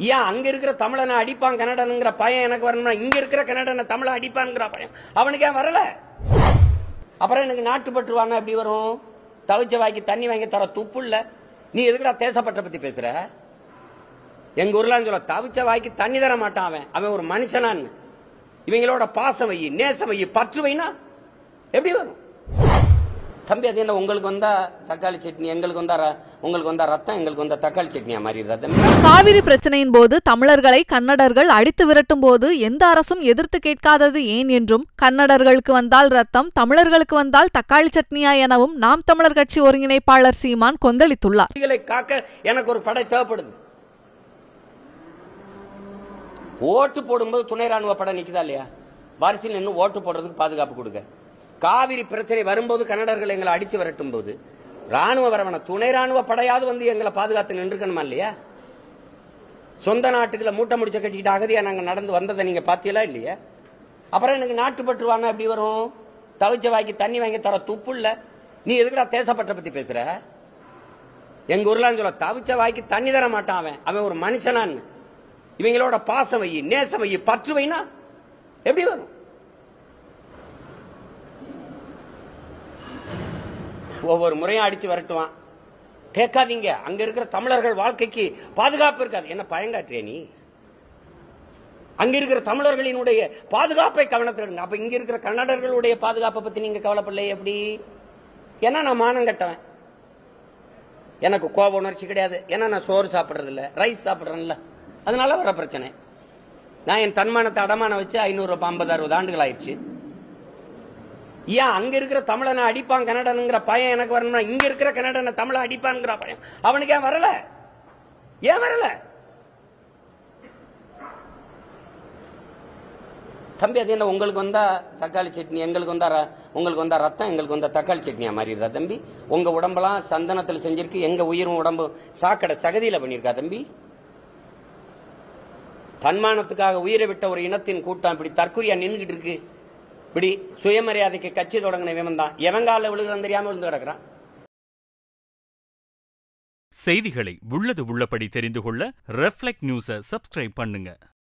ஏன் அங்க இருக்கிற தமிழனை அடிப்பான் கன்னடனுங்கிற பையன் எனக்கு வரணும்னா இங்க இருக்கிற கன்னடனை தமிழை அடிப்பான்ங்கிற பையன் அவனுக்கு ஏன் வரல அப்புறம் எனக்கு நாட்டுப்பற்றுவாங்க எப்படி வரும் தவிச்ச வாய்க்கு தண்ணி வாங்கி தர துப்பு இல்ல நீ எதுக்குடா தேசப்பற்ற பத்தி பேசுற எங்க ஊர்ல சொல்ல தவிச்ச வாய்க்கு தண்ணி தர மாட்டான் அவன் அவன் ஒரு மனுஷனான்னு இவங்களோட பாசம் வை நேசம் வை பற்று வைனா எப்படி வரும் தம்பி அது என்ன உங்களுக்கு வந்தா தக்காளி சட்னி எங்களுக்கு வந்தா ர- உங்களுக்கு வந்தா ரத்தம் எங்களுக்கு வந்தா தக்காளி சட்னியா மாறிடுதா தம்பி காவிரி பிரச்சனையின் போது தமிழர்களை கன்னடர்கள் அடித்து விரட்டும் போது எந்த அரசும் எதிர்த்து கேட்காதது ஏன் என்றும் கன்னடர்களுக்கு வந்தால் ரத்தம் தமிழர்களுக்கு வந்தால் தக்காளி சட்னியா எனவும் நாம் தமிழர் கட்சி ஒருங்கிணைப்பாளர் சீமான் கொந்தளித்துள்ளார் புலிகளை காக்க எனக்கு ஒரு படை தேவைப்படுது ஓட்டு போடும்போது துணை ராணுவ படை நிக்குதா இல்லையா வாரிசில் நின்று ஓட்டு போடுறதுக்கு பாதுகாப்பு கொடுக்க காவிரி பிரச்சனை வரும்போது கன்னடர்கள் எங்களை அடிச்சு விரட்டும் போது ராணுவ வரவன துணை ராணுவ படையாவது வந்து எங்களை பாதுகாத்து நின்றுக்கணுமா இல்லையா சொந்த நாட்டுக்குள்ள மூட்டை முடிச்ச கட்டிக்கிட்டு அகதியா நாங்க நடந்து வந்ததை நீங்க பாத்தீங்களா இல்லையா அப்புறம் எனக்கு நாட்டுப்பற்றுவாங்க எப்படி வரும் தவிச்ச வாய்க்கு தண்ணி வாங்கி தர துப்பு இல்ல நீ எதுக்குடா தேசப்பற்ற பத்தி பேசுற எங்க ஊர்ல சொல்ல தவிச்ச வாய்க்கு தண்ணி தர மாட்டான் அவன் அவன் ஒரு மனுஷனான்னு இவங்களோட பாசம் வை நேசம் வை பற்று வைனா எப்படி வரும் ஒவ்வொரு முறையும் அடிச்சு விரட்டுவான் கேட்காதீங்க அங்க இருக்கிற தமிழர்கள் வாழ்க்கைக்கு பாதுகாப்பு இருக்காது என்ன பயங்காற்றிய நீ அங்க இருக்கிற தமிழர்களினுடைய பாதுகாப்பை கவனத்தில் எடுங்க அப்ப இங்க இருக்கிற கன்னடர்களுடைய பாதுகாப்பை பத்தி நீங்க கவலைப்படலை எப்படி ஏன்னா நான் மானம் கட்டவன் எனக்கு கோப உணர்ச்சி கிடையாது ஏன்னா நான் சோறு சாப்பிடுறது இல்ல ரைஸ் சாப்பிடுறேன்ல அதனால வர பிரச்சனை நான் என் தன்மானத்தை அடமான வச்சு ஐநூறு ஐம்பது அறுபது ஆண்டுகள் ஆயிடுச்சு ஏன் அங்க இருக்கிற தமிழனை அடிப்பான் கன்னடனுங்கிற பையன் எனக்கு வரணும்னா இங்க இருக்கிற கன்னடனை தமிழை அடிப்பான்ங்கிற பையன் அவனுக்கு ஏன் வரல ஏன் வரல தம்பி அது என்ன உங்களுக்கு வந்தா தக்காளி சட்னி எங்களுக்கு வந்தா ர- உங்களுக்கு வந்தா ரத்தம் எங்களுக்கு வந்தா தக்காளி சட்னியா மாறிடுதா தம்பி உங்க உடம்பெல்லாம் சந்தனத்துல செஞ்சிருக்கு எங்க உயிரும் உடம்பு சாக்கடை சகதியில பண்ணிருக்கா தம்பி தன்மானத்துக்காக உயிரை விட்ட ஒரு இனத்தின் கூட்டம் இப்படி தற்குறியா நின்றுகிட்டு இருக்கு இப்படி சுயமரியாதைக்கு கட்சி தொடங்கின இவன் தான் எவங்கால விழுகிறான் தெரியாம விழுந்து கிடக்குறான் செய்திகளை உள்ளது உள்ளபடி தெரிந்து கொள்ள ரெஃப்ளெக்ட் நியூஸை சப்ஸ்கிரைப் பண்ணுங்க